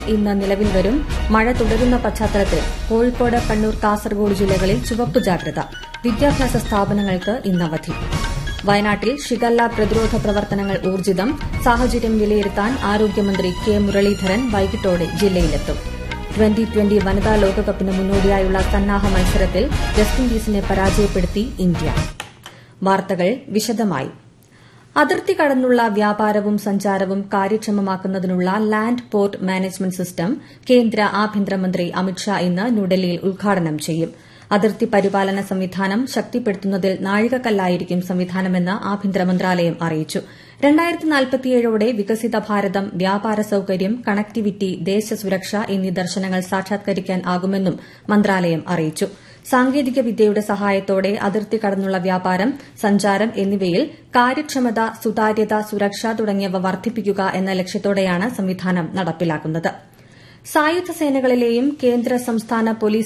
ഇന്ന് നിലവിൽ വരും മഴ തുടരുന്ന പശ്ചാത്തലത്തിൽ കോഴിക്കോട് കണ്ണൂർ കാസർഗോഡ് ജില്ലകളിൽ ചുവപ്പ് ജാഗ്രത വിദ്യാഭ്യാസ സ്ഥാപനങ്ങൾക്ക് ഇന്ന് അവധി വയനാട്ടിൽ ഷിഗല്ല പ്രതിരോധ പ്രവർത്തനങ്ങൾ ഊർജിതം സാഹചര്യം വിലയിരുത്താൻ ആരോഗ്യമന്ത്രി കെ മുരളീധരൻ വൈകിട്ടോടെ ജില്ലയിലെത്തും ട്വന്റി ട്വന്റി വനിതാ ലോകകപ്പിന് മുന്നോടിയായുള്ള സന്നാഹ മത്സരത്തിൽ വെസ്റ്റിൻഡീസിനെ പരാജയപ്പെടുത്തി ഇന്ത്യ വാർത്തകൾ വിശദമായി അതിർത്തി കടന്നുള്ള വ്യാപാരവും സഞ്ചാരവും കാര്യക്ഷമമാക്കുന്നതിനുള്ള ലാൻഡ് പോർട്ട് മാനേജ്മെന്റ് സിസ്റ്റം കേന്ദ്ര ആഭ്യന്തരമന്ത്രി അമിത്ഷാ ഇന്ന് ന്യൂഡൽഹിയിൽ ഉദ്ഘാടനം ചെയ്യും അതിർത്തി പരിപാലന സംവിധാനം ശക്തിപ്പെടുത്തുന്നതിൽ നാഴികക്കല്ലായിരിക്കും സംവിധാനമെന്ന് ആഭ്യന്തര മന്ത്രാലയം അറിയിച്ചു ോടെ വികസിത ഭാരതം വ്യാപാര സൌകര്യം കണക്ടിവിറ്റി ദേശസുരക്ഷ എന്നീ ദർശനങ്ങൾ സാക്ഷാത്കരിക്കാനാകുമെന്നും മന്ത്രാലയം അറിയിച്ചു സാങ്കേതിക വിദ്യയുടെ സഹായത്തോടെ അതിർത്തി കടന്നുള്ള വ്യാപാരം സഞ്ചാരം എന്നിവയിൽ കാര്യക്ഷമത സുതാര്യത സുരക്ഷ തുടങ്ങിയവ വർദ്ധിപ്പിക്കുക എന്ന ലക്ഷ്യത്തോടെയാണ് സംവിധാനം നടപ്പിലാക്കുന്നത് സായുധ സേനകളിലെയും കേന്ദ്ര സംസ്ഥാന പോലീസ്